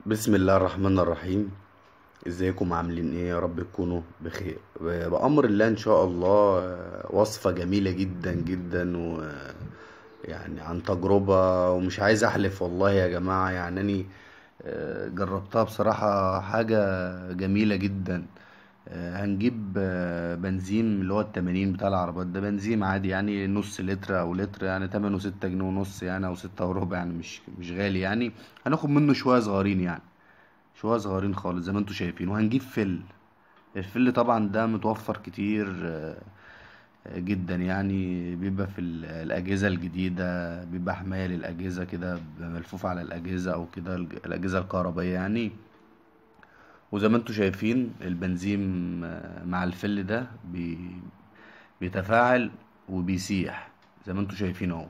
بسم الله الرحمن الرحيم ازيكم عاملين ايه يا رب تكونوا بخير بأمر الله ان شاء الله آه، وصفة جميلة جدا جدا و يعني عن تجربة ومش عايز احلف والله يا جماعة يعني اني آه، جربتها بصراحة حاجة جميلة جدا آه، هنجيب آه، بنزين اللي هو التمانين بتاع العربات ده بنزين عادي يعني نص لتر او لتر يعني تمنه ستة جنيه ونص يعني او ستة وربع يعني مش مش غالي يعني هناخد منه شوية صغيرين يعني شوية صغيرين خالص زي ما انتوا شايفين وهنجيب فل الفل طبعا ده متوفر كتير آه، جدا يعني بيبقى في ال- الأجهزة الجديدة بيبقى حماية للأجهزة كده بيبقى ملفوف على الأجهزة أو كده الج- الأجهزة الكهربائية يعني وزي ما انتوا شايفين البنزين آه، مع الفل ده بي بيتفاعل وبيسيح زي ما انتوا شايفين اهو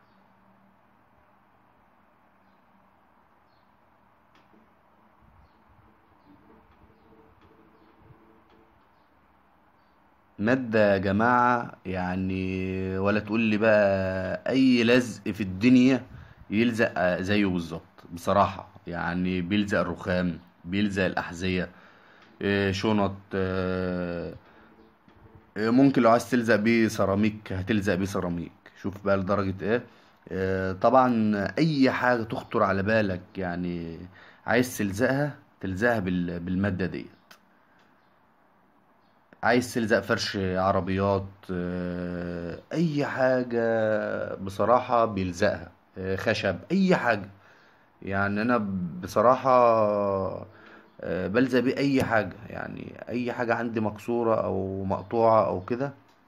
مادة يا جماعة يعني ولا تقول لي بقى أي لزق في الدنيا يلزق زيه بالظبط بصراحة يعني بيلزق الرخام بيلزق الأحذية إيه، شنط آه، إيه، ممكن لو عايز تلزق بيه سيراميك هتلزق بيه سيراميك شوف بقى لدرجة ايه آه، طبعا اي حاجة تخطر على بالك يعني عايز تلزقها تلزقها بال- بالمادة دي عايز تلزق فرش عربيات آه، اي حاجة بصراحة بيلزقها آه، خشب اي حاجة يعني انا بصراحة آه، بلزق بيه اي حاجة يعني اي حاجة عندي مكسورة او مقطوعة او كده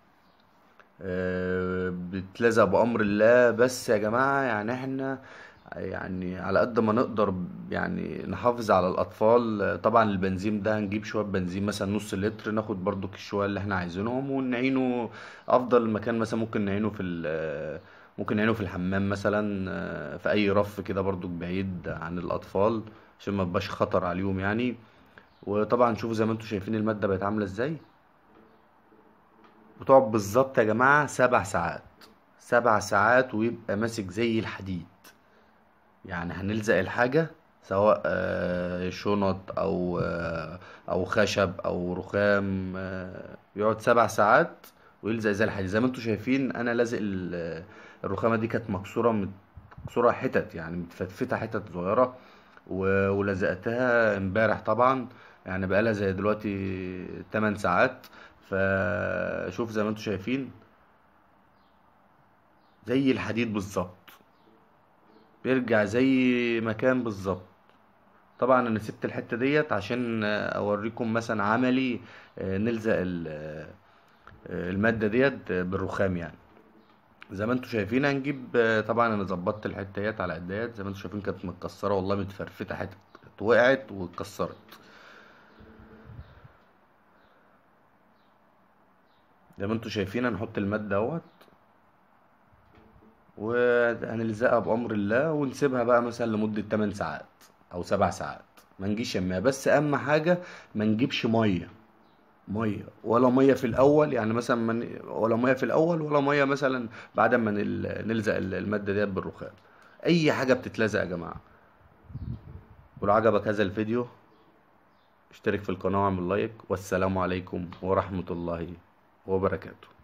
آه، بتلزق بأمر الله بس يا جماعة يعني احنا يعني على قد ما نقدر يعني نحافظ على الأطفال طبعا البنزين ده هنجيب شوية بنزين مثلا نص لتر ناخد برضو الشوية اللي احنا عايزينهم ونعينه أفضل مكان مثلا ممكن نعينه في ال ممكن نعينه في الحمام مثلا آه، في أي رف كده برضو بعيد عن الأطفال عشان ما يبقاش خطر عليهم يعني وطبعا شوفوا زي ما انتم شايفين المادة بقت عاملة ازاي بتقعد بالظبط يا جماعة سبع ساعات سبع ساعات ويبقى ماسك زي الحديد يعني هنلزق الحاجة سواء آه، شنط أو آه، أو خشب أو رخام آه، يقعد سبع ساعات ويلزق زي الحديد زي ما انتوا شايفين أنا لازق ال- الرخامة دي كانت مكسورة مت- مكسورة حتت يعني متفتفتة حتت صغيرة و- ولزقتها امبارح طبعا يعني بقالها زي دلوقتي 8 ساعات فشوف زي ما انتوا شايفين زي الحديد بالظبط بيرجع زي ما كان بالظبط طبعا انا سبت الحتة ديت عشان اوريكم مثلا عملي آه، نلزق ال- آه، المادة ديت بالرخام يعني زي ما انتوا شايفين هنجيب آه، طبعا انا ظبطت الحتة ديت على قد ديت زي ما انتوا شايفين كانت متكسرة والله متفرفتة حتت وقعت واتكسرت زي ما انتوا شايفين هنحط المادة اهوت وهنلزقها بأمر الله ونسيبها بقى مثلا لمدة 8 ساعات أو 7 ساعات ما نجيش يمها بس أهم حاجة ما نجيبش مية مية ولا مية في الأول يعني مثلا من ولا مية في الأول ولا مية مثلا بعد ما نل- نلزق ال- المادة ديت بالرخام أي حاجة بتتلزق يا جماعة ولو عجبك هذا الفيديو اشترك في القناة واعمل لايك والسلام عليكم ورحمة الله وبركاته